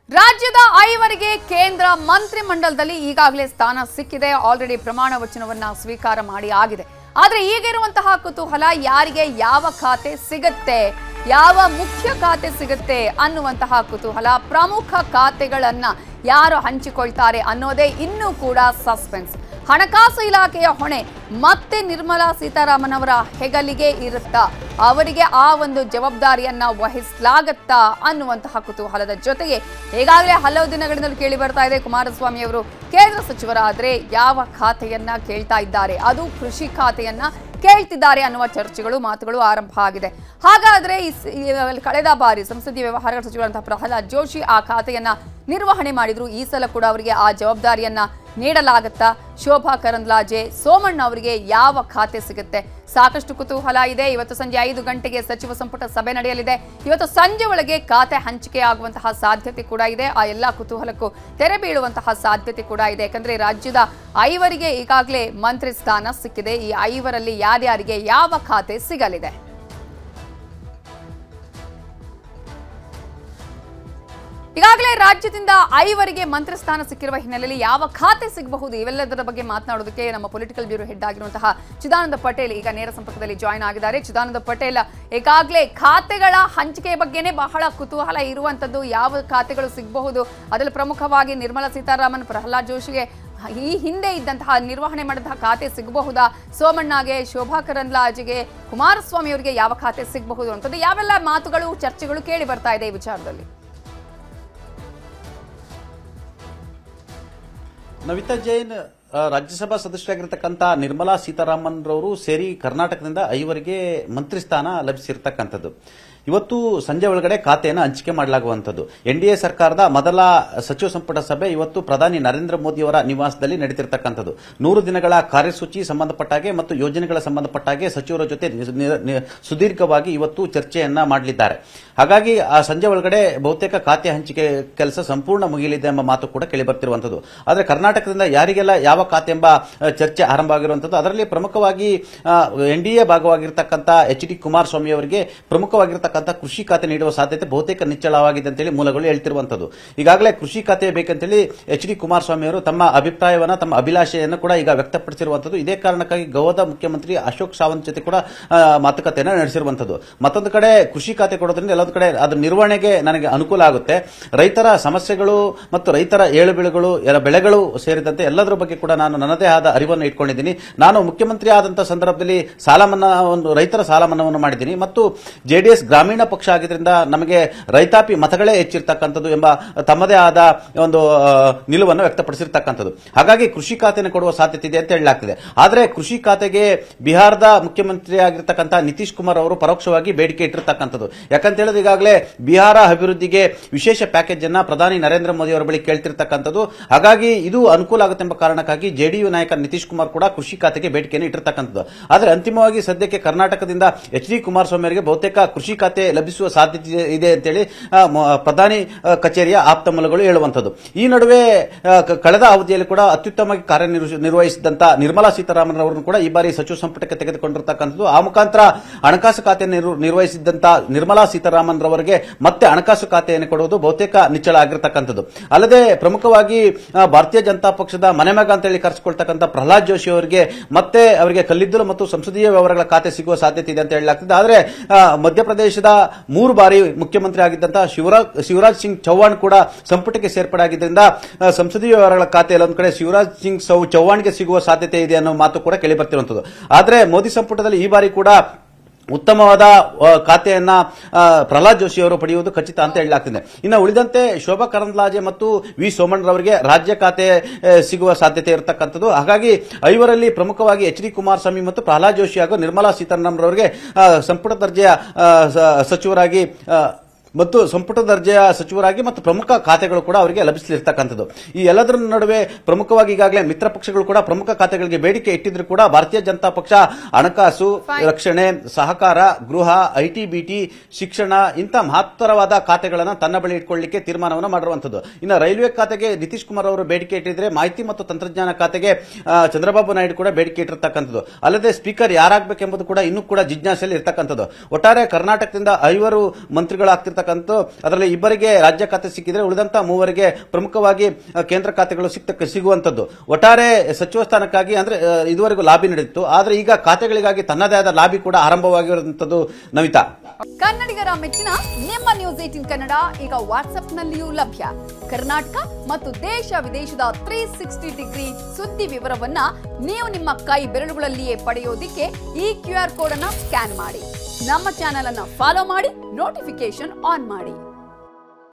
ರಾಜ್ಯದ ಐವರಿಗೆ ಕೇಂದ್ರ ಮಂತ್ರಿಮಂಡಲದಲ್ಲಿ ಈಗಾಗಲೇ ಸ್ಥಾನ ಸಿಕ್ಕಿದೆ ಆಲ್ರೆಡಿ ಪ್ರಮಾಣ ವಚನವನ್ನ ಸ್ವೀಕಾರ ಮಾಡಿ ಆಗಿದೆ ಆದ್ರೆ ಈಗಿರುವಂತಹ ಕುತೂಹಲ ಯಾರಿಗೆ ಯಾವ ಖಾತೆ ಸಿಗುತ್ತೆ ಯಾವ ಮುಖ್ಯ ಖಾತೆ ಸಿಗುತ್ತೆ ಅನ್ನುವಂತಹ ಕುತೂಹಲ ಪ್ರಮುಖ ಖಾತೆಗಳನ್ನ ಯಾರು ಹಂಚಿಕೊಳ್ತಾರೆ ಅನ್ನೋದೇ ಇನ್ನೂ ಕೂಡ ಸಸ್ಪೆನ್ಸ್ ಹಣಕಾಸು ಇಲಾಖೆಯ ಹೊಣೆ ಮತ್ತೆ ನಿರ್ಮಲಾ ಸೀತಾರಾಮನ್ ಅವರ ಹೆಗಲಿಗೆ ಇರುತ್ತಾ ಅವರಿಗೆ ಆ ಒಂದು ಜವಾಬ್ದಾರಿಯನ್ನ ವಹಿಸಲಾಗತ್ತಾ ಅನ್ನುವಂತಹ ಕುತೂಹಲದ ಜೊತೆಗೆ ಈಗಾಗಲೇ ಹಲವು ದಿನಗಳಿಂದಲೂ ಕೇಳಿ ಬರ್ತಾ ಇದೆ ಕುಮಾರಸ್ವಾಮಿ ಅವರು ಕೇಂದ್ರ ಸಚಿವರಾದ್ರೆ ಯಾವ ಖಾತೆಯನ್ನ ಕೇಳ್ತಾ ಇದ್ದಾರೆ ಅದು ಕೃಷಿ ಖಾತೆಯನ್ನ ಕೇಳ್ತಿದ್ದಾರೆ ಅನ್ನುವ ಚರ್ಚೆಗಳು ಮಾತುಗಳು ಆರಂಭ ಆಗಿದೆ ಹಾಗಾದ್ರೆ ಈ ಸ- ಈ ಕಳೆದ ಬಾರಿ ಸಂಸದೀಯ ವ್ಯವಹಾರಗಳ ಸಚಿವರಂತಹ ಪ್ರಹ್ಲಾದ್ ಜೋಶಿ ಆ ಖಾತೆಯನ್ನ ನಿರ್ವಹಣೆ ಮಾಡಿದ್ರು ಈ ಸಲ ಕೂಡ ಅವರಿಗೆ ಆ ಜವಾಬ್ದಾರಿಯನ್ನ ನೀಡಲಾಗತ್ತಾ ಶೋಭಾ ಕರಂದ್ಲಾಜೆ ಸೋಮಣ್ಣ ಅವರಿಗೆ ಯಾವ ಖಾತೆ ಸಿಗುತ್ತೆ ಸಾಕಷ್ಟು ಕುತೂಹಲ ಇದೆ ಇವತ್ತು ಸಂಜೆ ಐದು ಗಂಟೆಗೆ ಸಚಿವ ಸಂಪುಟ ಸಭೆ ನಡೆಯಲಿದೆ ಇವತ್ತು ಸಂಜೆ ಒಳಗೆ ಖಾತೆ ಹಂಚಿಕೆ ಆಗುವಂತಹ ಸಾಧ್ಯತೆ ಕೂಡ ಇದೆ ಆ ಎಲ್ಲ ಕುತೂಹಲಕ್ಕೂ ತೆರೆ ಬೀಳುವಂತಹ ಸಾಧ್ಯತೆ ಕೂಡ ಇದೆ ಯಾಕಂದ್ರೆ ರಾಜ್ಯದ ಐವರಿಗೆ ಈಗಾಗಲೇ ಮಂತ್ರಿ ಸ್ಥಾನ ಸಿಕ್ಕಿದೆ ಈ ಐವರಲ್ಲಿ ಯಾರ್ಯಾರಿಗೆ ಯಾವ ಖಾತೆ ಸಿಗಲಿದೆ ಈಗಾಗಲೇ ರಾಜ್ಯದಿಂದ ಐವರಿಗೆ ಮಂತ್ರಿ ಸ್ಥಾನ ಸಿಕ್ಕಿರುವ ಹಿನ್ನೆಲೆಯಲ್ಲಿ ಯಾವ ಖಾತೆ ಸಿಗಬಹುದು ಇವೆಲ್ಲದರ ಬಗ್ಗೆ ಮಾತನಾಡೋದಕ್ಕೆ ನಮ್ಮ ಪೊಲಿಟಿಕಲ್ ಬ್ಯೂರೋ ಹೆಡ್ ಆಗಿರುವಂತಹ ಚಿದಾನಂದ ಪಟೇಲ್ ಈಗ ನೇರ ಸಂಪರ್ಕದಲ್ಲಿ ಜಾಯ್ನ್ ಆಗಿದ್ದಾರೆ ಚಿದಾನಂದ ಪಟೇಲ್ ಈಗಾಗಲೇ ಖಾತೆಗಳ ಹಂಚಿಕೆ ಬಗ್ಗೆನೇ ಬಹಳ ಕುತೂಹಲ ಇರುವಂತದ್ದು ಯಾವ ಖಾತೆಗಳು ಸಿಗಬಹುದು ಅದರಲ್ಲಿ ಪ್ರಮುಖವಾಗಿ ನಿರ್ಮಲಾ ಸೀತಾರಾಮನ್ ಪ್ರಹ್ಲಾದ್ ಜೋಶಿಗೆ ಈ ಹಿಂದೆ ಇದ್ದಂತಹ ನಿರ್ವಹಣೆ ಮಾಡಿದಂತಹ ಖಾತೆ ಸಿಗಬಹುದಾ ಸೋಮಣ್ಣಗೆ ಶೋಭಾ ಕರಂದ್ಲಾಜೆಗೆ ಕುಮಾರಸ್ವಾಮಿ ಅವರಿಗೆ ಯಾವ ಖಾತೆ ಸಿಗಬಹುದು ಅಂತದ್ದು ಯಾವೆಲ್ಲ ಮಾತುಗಳು ಚರ್ಚೆಗಳು ಕೇಳಿ ಬರ್ತಾ ಇದೆ ಈ ವಿಚಾರದಲ್ಲಿ ನವಿತಾ ಜೈನ್ ಆ, ರಾಜ್ಯಸಭಾ ಸದಸ್ಯರಾಗಿರ್ತಕ್ಕಂಥ ನಿರ್ಮಲಾ ಸೀತಾರಾಮನ್ ರವರು ಸೇರಿ ಕರ್ನಾಟಕದಿಂದ ಐವರಿಗೆ ಮಂತ್ರಿ ಸ್ಥಾನ ಲಭಿಸಿರ್ತಕ್ಕಂಥದ್ದು ಇವತ್ತು ಸಂಜೆ ಒಳಗಡೆ ಖಾತೆಯನ್ನು ಹಂಚಿಕೆ ಮಾಡಲಾಗುವಂಥದ್ದು ಎನ್ಡಿಎ ಸರ್ಕಾರದ ಮೊದಲ ಸಚಿವ ಸಂಪುಟ ಸಭೆ ಇವತ್ತು ಪ್ರಧಾನಿ ನರೇಂದ್ರ ಮೋದಿಯವರ ನಿವಾಸದಲ್ಲಿ ನಡೀತಿರ್ತಕ್ಕಂಥದ್ದು ನೂರು ದಿನಗಳ ಕಾರ್ಯಸೂಚಿ ಸಂಬಂಧಪಟ್ಟಾಗೆ ಮತ್ತು ಯೋಜನೆಗಳ ಸಂಬಂಧಪಟ್ಟಾಗೆ ಸಚಿವರ ಜೊತೆ ನಿ- ನಿ- ನಿ- ಸುದೀರ್ಘವಾಗಿ ಇವತ್ತು ಚರ್ಚೆಯನ್ನ ಮಾಡಲಿದ್ದಾರೆ ಹಾಗಾಗಿ ಆ ಸಂಜೆ ಒಳಗಡೆ ಬಹುತೇಕ ಖಾತೆ ಹಂಚಿಕೆ ಕೆಲಸ ಸಂಪೂರ್ಣ ಮುಗಿಯಲಿದೆ ಎಂಬ ಮಾತು ಕೂಡ ಕೇಳಿ ಬರ್ತಿರುವಂತದ್ದು ಆದರೆ ಕರ್ನಾಟಕದಿಂದ ಯಾರಿಗೆಲ್ಲ ಯಾವ ಖಾತೆ ಎಂಬ ಆ, ಚರ್ಚೆ ಆರಂಭ ಆಗಿರುವಂತದ್ದು ಅದರಲ್ಲಿ ಪ್ರಮುಖವಾಗಿ ಎನ್ಡಿಎ ಭಾಗವಾಗಿರ್ತಕ್ಕಂಥ ಎಚ್ ಡಿ ಕುಮಾರಸ್ವಾಮಿ ಅವರಿಗೆ ಪ್ರಮುಖವಾಗಿರ್ತಕ್ಕಂಥ ಕೃಷಿ ಖಾತೆ ನೀಡುವ ಸಾಧ್ಯತೆ ಬಹುತೇಕ ನಿಚ್ಚಳವಾಗಿದೆ ಅಂತೇಳಿ ಮೂಲಗಳು ಹೇಳ್ತಿರುವಂತದ್ದು ಈಗಾಗಲೇ ಕೃಷಿ ಖಾತೆ ಬೇಕಂತೇಳಿ ಎಚ್ ಡಿ ಕುಮಾರಸ್ವಾಮಿ ಅವರು ತಮ್ಮ ಅಭಿಪ್ರಾಯವನ್ನ ತಮ್ಮ ಅಭಿಲಾಷೆಯನ್ನು ಕೂಡ ಈಗ ವ್ಯಕ್ತಪಡಿಸಿರುವಂತದ್ದು ಇದೇ ಕಾರಣಕ್ಕಾಗಿ ಗೋವಾದ ಮುಖ್ಯಮಂತ್ರಿ ಅಶೋಕ್ ಸಾವಂತ್ ಜೊತೆ ಕೂಡ ಆ, ಮಾತುಕತೆಯನ್ನು ನಡೆಸಿರುವಂತದ್ದು ಮತ್ತೊಂದು ಕಡೆ ಕೃಷಿ ಖಾತೆ ಕೊಡೋದ್ರಿಂದ ಎಲ್ಲೊಂದು ಕಡೆ ಅದ್ರ ನಿರ್ವಹಣೆಗೆ ನನಗೆ ಅನುಕೂಲ ಆಗುತ್ತೆ ರೈತರ ಸಮಸ್ಯೆಗಳು ಮತ್ತು ರೈತರ ಏಳುಬೀಳುಗಳು ಎಲ್ಲ ಬೆಳೆಗಳು ಸೇರಿದಂತೆ ಎಲ್ಲದರ ಬಗ್ಗೆ ಕೂಡ ನಾನು ನನ್ನದೇ ಆದ ಅರಿವನ್ನು ಇಟ್ಕೊಂಡಿದ್ದೀನಿ ನಾನು ಮುಖ್ಯಮಂತ್ರಿ ಆದಂತಹ ಸಂದರ್ಭದಲ್ಲಿ ಸಾಲ ಮನ್ನಾ ಒಂದು ರೈತರ ಸಾಲ ಮನ್ನಾವನ್ನು ಮಾಡಿದ್ದೀನಿ ಮತ್ತು ಜೆಡಿಎಸ್ ಗ್ರಾಮೀಣ ಪಕ್ಷ ಆಗಿದ್ರಿಂದ ನಮಗೆ ರೈತಾಪಿ ಮತಗಳೇ ಹೆಚ್ಚಿರ್ತಕ್ಕಂಥದ್ದು ಎಂಬ ತಮ್ಮದೇ ಆದ ಒಂದು ಆ, ನಿಲುವನ್ನು ವ್ಯಕ್ತಪಡಿಸಿರ್ತಕ್ಕಂಥದ್ದು ಹಾಗಾಗಿ ಕೃಷಿ ಖಾತೆಯನ್ನು ಕೊಡುವ ಸಾಧ್ಯತೆ ಇದೆ ಅಂತ ಹೇಳಲಾಗ್ತಿದೆ ಆದರೆ ಕೃಷಿ ಖಾತೆಗೆ ಬಿಹಾರದ ಮುಖ್ಯಮಂತ್ರಿ ಆಗಿರ್ತಕ್ಕಂಥ ನಿತೀಶ್ ಕುಮಾರ್ ಅವರು ಪರೋಕ್ಷವಾಗಿ ಬೇಡಿಕೆ ಇಟ್ಟಿರ್ತಕ್ಕಂಥದ್ದು ಯಾಕಂತ ಹೇಳಿದ್ರೆ ಈಗಾಗಲೇ ಬಿಹಾರ ಅಭಿವೃದ್ಧಿಗೆ ವಿಶೇಷ ಪ್ಯಾಕೇಜ್ ಅನ್ನ ಪ್ರಧಾನಿ ನರೇಂದ್ರ ಮೋದಿ ಅವರ ಬಳಿ ಕೇಳ್ತಿರ್ತಕ್ಕಂಥದ್ದು ಹಾಗಾಗಿ ಇದು ಅನುಕೂಲ ಆಗುತ್ತೆ ಎಂಬ ಕಾರಣಕ್ಕಾಗಿ ಜೆಡಿಯು ನಾಯಕ ನಿತೀಶ್ ಕುಮಾರ್ ಕೂಡ ಕೃಷಿ ಖಾತೆಗೆ ಬೇಡಿಕೆಯನ್ನು ಇಟ್ಟಿರ್ತಕ್ಕಂಥದ್ದು ಆದರೆ ಅಂತಿಮವಾಗಿ ಸದ್ಯಕ್ಕೆ ಕರ್ನಾಟಕದಿಂದ ಎಚ್ ಡಿ ಕುಮಾರಸ್ವಾಮಿ ಅವರಿಗೆ ಬಹುತೇಕ ಕೃಷಿ ಖಾತೆ ಲಭಿಸುವ ಸಾಧ್ಯತೆ ಇದೆ ಅಂತೇಳಿ ಆ, ಮ- ಪ್ರಧಾನಿ ಆ, ಕಚೇರಿಯ ಆಪ್ತ ಮೂಲಗಳು ಹೇಳುವಂಥದ್ದು ಈ ನಡುವೆ ಆ, ಕ- ಕಳೆದ ಅವಧಿಯಲ್ಲಿ ಕೂಡ ಅತ್ಯುತ್ತಮವಾಗಿ ಕಾರ್ಯನಿರ್ವಹಿಸಿದಂತ ನಿರ್ಮಲಾ ಸೀತಾರಾಮನ್ ಅವರನ್ನು ಕೂಡ ಈ ಬಾರಿ ಸಚಿವ ಸಂಪುಟಕ್ಕೆ ತೆಗೆದುಕೊಂಡಿರ್ತಕ್ಕಂಥದ್ದು ಆ ಮುಖಾಂತರ ಹಣಕಾಸು ಖಾತೆ ನಿರ್ವ- ನಿರ್ವಹಿಸಿದಂತ ನಿರ್ಮಲಾ ಸೀತಾರಾಮನ್ ರವರಿಗೆ ಮತ್ತೆ ಹಣಕಾಸು ಖಾತೆಯನ್ನು ಕೊಡುವುದು ಬಹುತೇಕ ನಿಚ್ಚಳ ಆಗಿರ್ತಕ್ಕಂಥದ್ದು ಅಲ್ಲದೆ ಪ್ರಮುಖವಾಗಿ ಆ, ಭಾರತೀಯ ಜನತಾ ಪಕ್ಷದ ಮನೆಮಗ ಅಂತ ಹೇಳಿ ಕರೆಸಿಕೊಳ್ತಕ್ಕಂಥ ಪ್ರಹ್ಲಾದ್ ಜೋಶಿ ಅವರಿಗೆ ಮತ್ತೆ ಅವರಿಗೆ ಕಲ್ಲಿದ್ದಲು ಮತ್ತು ಸಂಸದೀಯ ವ್ಯವಹಾರಗಳ ಖಾತೆ ಸಿಗುವ ಸಾಧ್ಯತೆ ಇದೆ ಅಂತ ಹೇಳಲಾಗ್ತದೆ ಆದರೆ ಆ, ಮಧ್ಯಪ್ರದೇಶದ ಮೂರು ಬಾರಿ ಮುಖ್ಯಮಂತ್ರಿ ಆಗಿದ್ದಂತಹ ಶಿವರಾಜ್ ಶಿವರಾಜ್ ಸಿಂಗ್ ಚೌಹಾಣ್ ಕೂಡ ಸಂಪುಟಕ್ಕೆ ಸೇರ್ಪಡೆ ಆಗಿದ್ದರಿಂದ ಆ, ಸಂಸದೀಯ ವ್ಯವಹಾರಗಳ ಖಾತೆ ಎಲ್ಲೊಂದು ಕಡೆ ಶಿವರಾಜ್ ಸಿಂಗ್ ಸೌ ಚೌಹಾಣ್ಗೆ ಸಿಗುವ ಸಾಧ್ಯತೆ ಇದೆ ಅನ್ನೋ ಮಾತು ಕೂಡ ಕೇಳಿ ಬರ್ತಿರುವಂತದ್ದು ಆದರೆ ಮೋದಿ ಸಂಪುಟದಲ್ಲಿ ಈ ಬಾರಿ ಕೂಡ ಉತ್ತಮವಾದ ಆ, ಖಾತೆಯನ್ನ ಆ, ಪ್ರಹ್ಲಾದ್ ಜೋಶಿ ಅವರು ಪಡೆಯುವುದು ಖಚಿತ ಅಂತ ಹೇಳಲಾಗ್ತಿದೆ ಇನ್ನು ಉಳಿದಂತೆ ಶೋಭಾ ಕರಂದ್ಲಾಜೆ ಮತ್ತು ವಿ ಸೋಮಣ್ಣರವರಿಗೆ ರಾಜ್ಯ ಖಾತೆ ಆ, ಸಿಗುವ ಸಾಧ್ಯತೆ ಇರತಕ್ಕಂಥದ್ದು ಹಾಗಾಗಿ ಐವರಲ್ಲಿ ಪ್ರಮುಖವಾಗಿ ಎಚ್ ಡಿ ಕುಮಾರಸ್ವಾಮಿ ಮತ್ತು ಪ್ರಹ್ಲಾದ್ ಜೋಶಿ ಹಾಗೂ ನಿರ್ಮಲಾ ಸೀತಾರಾಮನ್ ಅವರಿಗೆ ಆ, ಸಂಪುಟ ದರ್ಜೆಯ ಆ, ಸ- ಸಚಿವರಾಗಿ ಆ, ಮತ್ತು ಸಂಪುಟ ದರ್ಜೆಯ ಸಚಿವರಾಗಿ ಮತ್ತು ಪ್ರಮುಖ ಖಾತೆಗಳು ಕೂಡ ಅವರಿಗೆ ಲಭಿಸಲಿರ್ತಕ್ಕಂಥದ್ದು ಈ ಎಲ್ಲದರ ನಡುವೆ ಪ್ರಮುಖವಾಗಿ ಈಗಾಗಲೇ ಮಿತ್ರ ಪಕ್ಷಗಳು ಕೂಡ ಪ್ರಮುಖ ಖಾತೆಗಳಿಗೆ ಬೇಡಿಕೆ ಇಟ್ಟಿದ್ರು ಕೂಡ ಭಾರತೀಯ ಜನತಾ ಪಕ್ಷ ಹಣಕಾಸು Fine. ರಕ್ಷಣೆ ಸಹಕಾರ ಗೃಹ ಐಟಿ ಬಿಟಿ ಶಿಕ್ಷಣ ಇಂಥ ಮಹತ್ತರವಾದ ಖಾತೆಗಳನ್ನು ತನ್ನ ಬಳಿ ಇಟ್ಕೊಳ್ಳಿಕ್ಕೆ ತೀರ್ಮಾನವನ್ನು ಮಾಡಿರುವಂತದ್ದು ಇನ್ನು ರೈಲ್ವೆ ಖಾತೆಗೆ ನಿತೀಶ್ ಕುಮಾರ್ ಅವರು ಬೇಡಿಕೆ ಇಟ್ಟಿದ್ರೆ ಮಾಹಿತಿ ಮತ್ತು ತಂತ್ರಜ್ಞಾನ ಖಾತೆಗೆ ಆ, ಚಂದ್ರಬಾಬು ನಾಯ್ಡು ಕೂಡ ಬೇಡಿಕೆ ಇಟ್ಟಿರ್ತಕ್ಕಂಥದ್ದು ಅಲ್ಲದೆ ಸ್ಪೀಕರ್ ಯಾರಾಗಬೇಕೆಂಬುದು ಕೂಡ ಇನ್ನೂ ಕೂಡ ಜಿಜ್ಞಾಸೆಯಲ್ಲಿ ಇರ್ತಕ್ಕಂಥದ್ದು ಒಟ್ಟಾರೆ ಕರ್ನಾಟಕದಿಂದ ಐವರು ಮಂತ್ರಿಗಳಾಗ್ತಿರ್ತಕ್ಕಂಥ ಇರ್ತಕ್ಕಂಥ ಅದರಲ್ಲಿ ಇಬ್ಬರಿಗೆ ರಾಜ್ಯ ಖಾತೆ ಸಿಕ್ಕಿದ್ರೆ ಉಳಿದಂತ ಮೂವರಿಗೆ ಪ್ರಮುಖವಾಗಿ ಆ, ಕೇಂದ್ರ ಖಾತೆಗಳು ಸಿಕ್ತ ಸಿಗುವಂತದ್ದು ಒಟ್ಟಾರೆ ಸಚಿವ ಸ್ಥಾನಕ್ಕಾಗಿ ಅಂದ್ರೆ ಆ, ಇದುವರೆಗೂ ಲಾಬಿ ನಡೆದಿತ್ತು ಆದ್ರೆ ಈಗ ಖಾತೆಗಳಿಗಾಗಿ ತನ್ನದೇ ಆದ ಲಾಬಿ ಕೂಡ ಆರಂಭವಾಗಿರುವಂತದ್ದು ನವಿತಾ ಕನ್ನಡಿಗರ ಮೆಚ್ಚಿನ ನಿಮ್ಮ ನ್ಯೂಸ್ ಏಟಿನ್ ಕನ್ನಡ ಈಗ ವಾಟ್ಸ್ಆಪ್ನಲ್ಲಿಯೂ ಲಭ್ಯ ಕರ್ನಾಟಕ ಮತ್ತು ದೇಶ ವಿದೇಶದ ತ್ರೀ ಸಿಕ್ಸ್ಟಿ ಡಿಗ್ರಿ ಸುದ್ದಿ ವಿವರವನ್ನ ನೀವು ನಿಮ್ಮ ಕೈ ಬೆರಳುಗಳಲ್ಲಿಯೇ ಪಡೆಯೋದಿಕ್ಕೆ ಈ ಕ್ಯೂ ಆರ್ ಕೋಡ್ ಅನ್ನ ಸ್ಕ್ಯಾನ್ ಮಾಡಿ ನಮ್ಮ ಚಾನೆಲ್ ಅನ್ನ ಫಾಲೋ ಮಾಡಿ ನೋಟಿಫಿಕೇಶನ್ ಆನ್ ಮಾಡಿ